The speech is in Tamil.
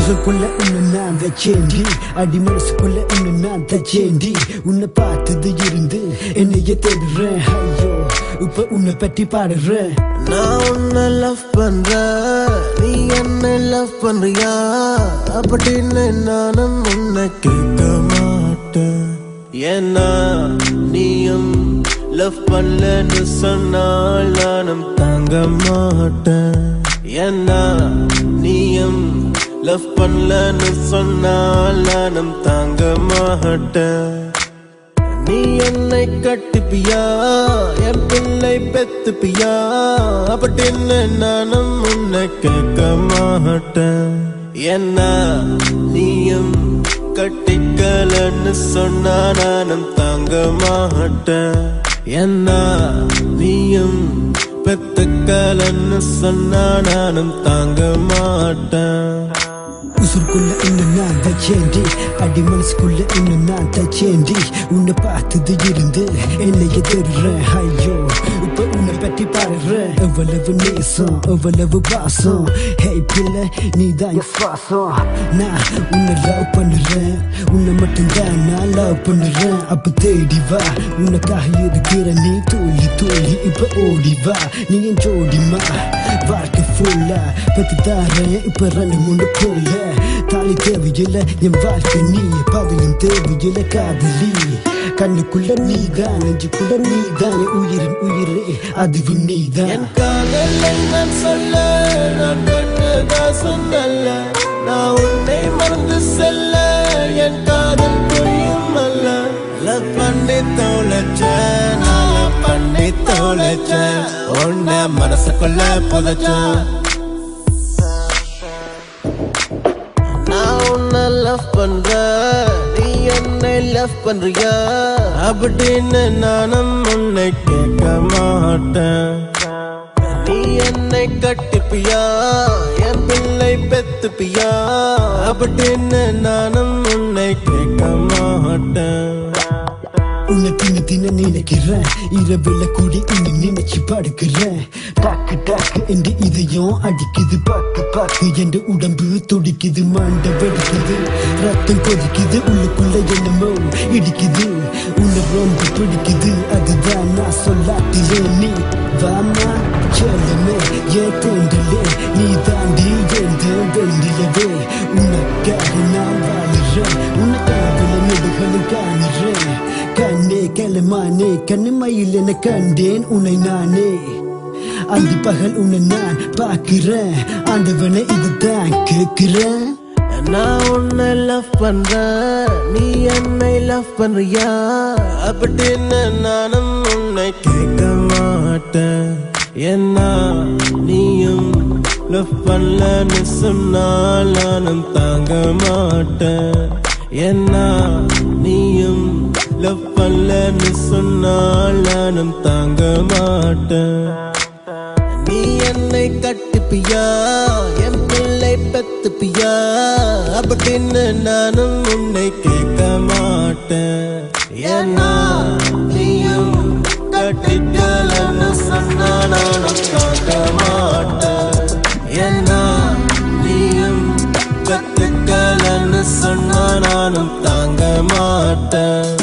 உசுக்குள்ள உன்னை நான் வச்சேண்டி அடி மனசுக்குள்ள உன்னை நான் தச்சேண்டி உன்னை பார்த்தது இருந்து என்னைய தேடுறேன் ஐயோ இப்ப உன்னை பற்றி பாடுறேன் நான் உன்னை லவ் பண்ற நீ என்ன லவ் பண்றியா அப்படின்னு நானும் உன்னை கேட்க மாட்டேன் ஏன்னா நீயும் லவ் பண்ணலன்னு சொன்னால் நானும் தாங்க மாட்டேன் ஏன்னா நீயும் லவ் பண்ணலன்னு சொன்னால் நானும் தாங்க மாட்டேன் நீ என்னை கட்டிப்பியா என் பிள்ளை பெத்துப்பியா அப்படின்னு நானும் உன்னை கேட்க மாட்டேன் என்ன நீயும் கட்டிக்கலன்னு சொன்னா நானும் தாங்க மாட்டேன் என்ன நீயும் பெத்துக்கலன்னு சொன்னா நானும் தாங்க மாட்டேன் உசுருக்குள்ள உன்னை நான் தச்சேண்டி அடி மனசுக்குள்ள உன்னை நான் தச்சேண்டி உன்னை பார்த்தது இருந்து என்னைய தேடுறேன் ஐயோ இப்ப உன்னை பற்றி பாடுறேன் எவ்வளவு நேசம் எவ்வளவு பாசம் ஹே பிள்ளை நீ தான் என் சுவாசம் நான் உன்னை லவ் பண்ணுறேன் உன்னை மட்டும்தான் நான் லவ் பண்ணுறேன் அப்ப தேடி வா உனக்காக இருக்கிற நீ தோழி தோழி இப்ப ஓடி வா நீ என் ஜோடிமா வாழ்க்கை ஃபுல்லா பத்தி தாரேன் இப்ப ரெண்டு மூணு போல தாலி தேவையில்லை என் வாழ்க்கை நீ பதிலும் தேவையில்லை காதலி கண்ணுக்குள்ள நீதான் நெஞ்சுக்குள்ள நீதான் என் உயிரின் உயிரே அதுவும் நீதான் என் காதலை நான் சொல்ல நான் கண்டதா சொன்னல்ல நான் உன்னை மறந்து செல்ல என் காதல் பொய்யும் அல்ல லவ் பண்ணி தொலைச்ச நான் love பண்ணி தொலைச்ச உன்னை மனசுக்குள்ள புதைச்ச நான் உன்னை லவ் பண்ற நீ என்னை லவ் பண்றியா அப்படின்னு நானும் உன்னை கேட்க மாட்டேன் நீ என்னை கட்டிப்பியா என் பிள்ளை பெத்துப்பியா அப்படின்னு நானும் உன்னை கேட்க மாட்டேன் உன்னை தின தின நினைக்கிறேன் இரவுல கூடி உன்னை நினைச்சு படுக்கிறேன் டாக்கு டாக்கு என்று இதயம் அடிக்குது பாக்கு பாக்கு என்று உடம்பு துடிக்குது மண்ட வெடிக்குது ரத்தம் கொதிக்குது உள்ளுக்குள்ள என்னமோ இடிக்குது உன்னை ரொம்ப பிடிக்குது அதுதான் நான் சொல்லாட்டிலே நீ வாமா செல்லமே ஏன் தோன்றலே நீ தாண்டி எழுந்த வெண்டிலவே உனக்காக நான் வாழுறேன் உனக்காக நெடுகளும் காணுறேன் கண்ணே கிளமானே கண்ணு மயில் என கண்டேன் உன்னை நானே அந்தி பகல் உன்னை நான் பார்க்கிறேன் ஆண்டவனை இதுதான் கேட்கிறேன் நான் உன்னை லவ் பண்றேன் நீ என்னை லவ் பண்றியா அப்படின்னு நானும் உன்னை கேட்க மாட்டேன் என்ன நீயும் லவ் பண்ணலன்னு சொன்னால் நானும் தாங்க மாட்டேன் என்ன நீயும் லவ் பண்ணலன்னு சொன்னால் நானும் தாங்க மாட்டேன் நீ என்னை கட்டிப்பியா என் பிள்ளை பெத்துப்பியா அப்படின்னு நானும் உன்னை கேட்க மாட்டேன் ஏன்னா நீயும் கட்டிக்கலன்னு சொன்னா நானும் தாங்க மாட்டேன் ஏன்னா நீயும் கத்துக்கலன்னு சொன்னா நானும் தாங்க மாட்டேன்